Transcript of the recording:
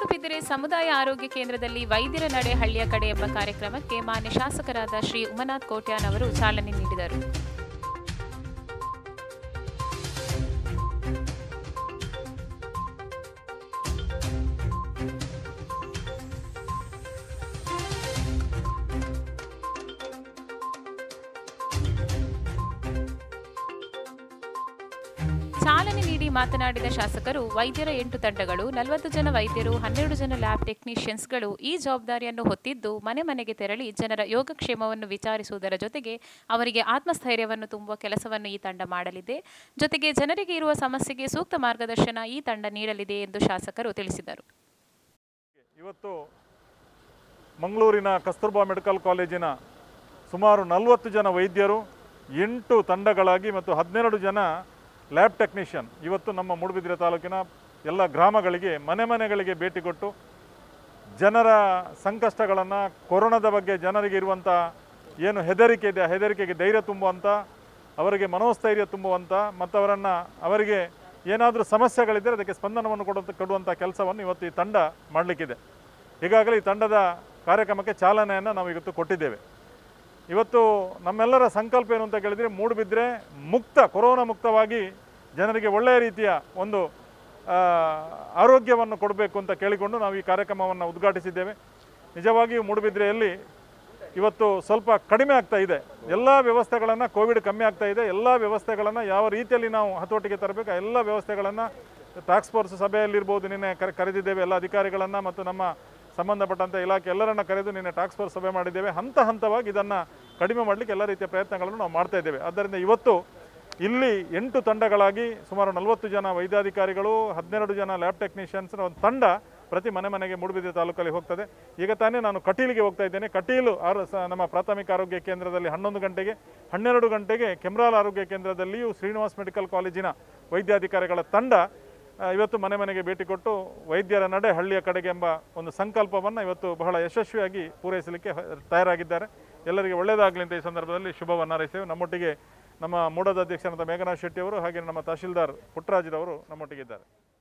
ಮೂಡುಬಿದಿರೆ ಸಮುದಾಯ ಆರೋಗ್ಯ ಕೇಂದ್ರದಲ್ಲಿ ವೈದ್ಯರ ನಡೆ ಹಳ್ಳಿಯ ಕಡೆ ಎಂಬ ಕಾರ್ಯಕ್ರಮಕ್ಕೆ ಮಾನ್ಯ ಶಾಸಕರಾದ ಶ್ರೀ ಉಮನಾಥ್ ಕೋಟ್ಯಾನ್ ಅವರು ಚಾಲನೆ ನೀಡಿದರು ಚಾಲನೆ ನೀಡಿ ಮಾತನಾಡಿದ ಶಾಸಕರು ವೈದ್ಯರ ಎಂಟು ತಂಡಗಳು ನಲವತ್ತು ಜನ ವೈದ್ಯರು ಹನ್ನೆರಡು ಜನ ಲ್ಯಾಬ್ ಟೆಕ್ನಿಷಿಯನ್ಸ್ಗಳು ಈ ಜವಾಬ್ದಾರಿಯನ್ನು ಹೊತ್ತಿದ್ದು ಮನೆ ಮನೆಗೆ ತೆರಳಿ ಜನರ ಯೋಗಕ್ಷೇಮವನ್ನು ವಿಚಾರಿಸುವುದರ ಜೊತೆಗೆ ಅವರಿಗೆ ಆತ್ಮಸ್ಥೈರ್ಯವನ್ನು ತುಂಬುವ ಕೆಲಸವನ್ನು ಈ ತಂಡ ಮಾಡಲಿದೆ ಜೊತೆಗೆ ಜನರಿಗೆ ಇರುವ ಸಮಸ್ಯೆಗೆ ಸೂಕ್ತ ಮಾರ್ಗದರ್ಶನ ಈ ತಂಡ ನೀಡಲಿದೆ ಎಂದು ಶಾಸಕರು ತಿಳಿಸಿದರು ಇವತ್ತು ಮಂಗಳೂರಿನ ಕಸ್ತೂರ್ಬಾ ಮೆಡಿಕಲ್ ಕಾಲೇಜಿನ ಸುಮಾರು ನಲವತ್ತು ಜನ ವೈದ್ಯರು ಎಂಟು ತಂಡಗಳಾಗಿ ಮತ್ತು ಹದಿನೆರಡು ಜನ ಲ್ಯಾಬ್ ಟೆಕ್ನಿಷಿಯನ್ ಇವತ್ತು ನಮ್ಮ ಮೂಡುಬಿದಿರೆ ತಾಲೂಕಿನ ಎಲ್ಲ ಗ್ರಾಮಗಳಿಗೆ ಮನೆ ಮನೆಗಳಿಗೆ ಭೇಟಿ ಕೊಟ್ಟು ಜನರ ಸಂಕಷ್ಟಗಳನ್ನು ಕೊರೋನಾದ ಬಗ್ಗೆ ಜನರಿಗೆ ಇರುವಂಥ ಏನು ಹೆದರಿಕೆ ಇದೆ ಆ ಹೆದರಿಕೆಗೆ ಧೈರ್ಯ ತುಂಬುವಂಥ ಅವರಿಗೆ ಮನೋಸ್ಥೈರ್ಯ ತುಂಬುವಂಥ ಮತ್ತು ಅವರನ್ನು ಅವರಿಗೆ ಏನಾದರೂ ಸಮಸ್ಯೆಗಳಿದ್ದರೆ ಅದಕ್ಕೆ ಸ್ಪಂದನವನ್ನು ಕೊಡುವಂಥ ಕೊಡುವಂಥ ಕೆಲಸವನ್ನು ಇವತ್ತು ಈ ತಂಡ ಮಾಡಲಿಕ್ಕಿದೆ ಈಗಾಗಲೇ ಈ ತಂಡದ ಕಾರ್ಯಕ್ರಮಕ್ಕೆ ಚಾಲನೆಯನ್ನು ನಾವು ಇವತ್ತು ಕೊಟ್ಟಿದ್ದೇವೆ ಇವತ್ತು ನಮ್ಮೆಲ್ಲರ ಸಂಕಲ್ಪ ಏನು ಅಂತ ಕೇಳಿದರೆ ಮೂಡುಬಿದ್ರೆ ಮುಕ್ತ ಕೊರೋನಾ ಮುಕ್ತವಾಗಿ ಜನರಿಗೆ ಒಳ್ಳೆಯ ರೀತಿಯ ಒಂದು ಆ, ಆರೋಗ್ಯವನ್ನು ಕೊಡಬೇಕು ಅಂತ ಕೇಳಿಕೊಂಡು ನಾವು ಈ ಕಾರ್ಯಕ್ರಮವನ್ನು ಉದ್ಘಾಟಿಸಿದ್ದೇವೆ ನಿಜವಾಗಿಯೂ ಮೂಡುಬಿದ್ರೆಯಲ್ಲಿ ಇವತ್ತು ಸ್ವಲ್ಪ ಕಡಿಮೆ ಆಗ್ತಾ ಇದೆ ಎಲ್ಲ ವ್ಯವಸ್ಥೆಗಳನ್ನು ಕೋವಿಡ್ ಕಮ್ಮಿ ಆಗ್ತಾ ಇದೆ ಎಲ್ಲ ವ್ಯವಸ್ಥೆಗಳನ್ನು ಯಾವ ರೀತಿಯಲ್ಲಿ ನಾವು ಹತೋಟಿಗೆ ತರಬೇಕು ಆ ಎಲ್ಲ ವ್ಯವಸ್ಥೆಗಳನ್ನು ಟಾಸ್ಕ್ ಫೋರ್ಸ್ ಸಭೆಯಲ್ಲಿರ್ಬೋದು ನಿನ್ನೆ ಕರೆ ಕರೆದಿದ್ದೇವೆ ಎಲ್ಲ ಅಧಿಕಾರಿಗಳನ್ನು ಮತ್ತು ನಮ್ಮ ಸಂಬಂಧಪಟ್ಟಂಥ ಇಲಾಖೆ ಎಲ್ಲರನ್ನ ಕರೆದು ನಿನ್ನೆ ಟಾಸ್ಕ್ ಫೋರ್ಸ್ ಸಭೆ ಮಾಡಿದ್ದೇವೆ ಹಂತ ಹಂತವಾಗಿ ಇದನ್ನು ಕಡಿಮೆ ಮಾಡಲಿಕ್ಕೆ ಎಲ್ಲ ರೀತಿಯ ಪ್ರಯತ್ನಗಳನ್ನು ನಾವು ಮಾಡ್ತಾ ಇದ್ದೇವೆ ಆದ್ದರಿಂದ ಇವತ್ತು ಇಲ್ಲಿ ಎಂಟು ತಂಡಗಳಾಗಿ ಸುಮಾರು ನಲವತ್ತು ಜನ ವೈದ್ಯಾಧಿಕಾರಿಗಳು ಹದಿನೆರಡು ಜನ ಲ್ಯಾಬ್ ಟೆಕ್ನಿಷಿಯನ್ಸ್ನ ಒಂದು ತಂಡ ಪ್ರತಿ ಮನೆ ಮನೆಗೆ ಮೂಡುಬಿದಿರೆ ತಾಲೂಕಲ್ಲಿ ಹೋಗ್ತದೆ ಈಗ ತಾನೇ ನಾನು ಕಟೀಲಿಗೆ ಹೋಗ್ತಾ ಇದ್ದೇನೆ ಕಟೀಲು ಆರು ಸ- ನಮ್ಮ ಪ್ರಾಥಮಿಕ ಆರೋಗ್ಯ ಕೇಂದ್ರದಲ್ಲಿ ಹನ್ನೊಂದು ಗಂಟೆಗೆ ಹನ್ನೆರಡು ಗಂಟೆಗೆ ಕೆಮ್ರಾಲ್ ಆರೋಗ್ಯ ಕೇಂದ್ರದಲ್ಲಿಯೂ ಶ್ರೀನಿವಾಸ್ ಮೆಡಿಕಲ್ ಕಾಲೇಜಿನ ವೈದ್ಯಾಧಿಕಾರಿಗಳ ತಂಡ ಆ, ಇವತ್ತು ಮನೆ ಮನೆಗೆ ಭೇಟಿ ಕೊಟ್ಟು ವೈದ್ಯರ ನಡೆ ಹಳ್ಳಿಯ ಕಡೆಗೆ ಎಂಬ ಒಂದು ಸಂಕಲ್ಪವನ್ನು ಇವತ್ತು ಬಹಳ ಯಶಸ್ವಿಯಾಗಿ ಪೂರೈಸಲಿಕ್ಕೆ ಹ- ತಯಾರಾಗಿದ್ದಾರೆ ಎಲ್ಲರಿಗೆ ಒಳ್ಳೆಯದಾಗಲಿ ಅಂತ ಈ ಸಂದರ್ಭದಲ್ಲಿ ಶುಭವನ್ನು ಹಾರೈಸ್ತೇವೆ ನಮ್ಮೊಟ್ಟಿಗೆ ನಮ್ಮ ಮೂಡದ ಅಧ್ಯಕ್ಷರಾದ ಮೇಘನಾಥ್ ಶೆಟ್ಟಿ ಅವರು ಹಾಗೆ ನಮ್ಮ ತಹಶೀಲ್ದಾರ್ ಪುಟ್ಟರಾಜ್ರವರು ನಮ್ಮೊಟ್ಟಿಗಿದ್ದಾರೆ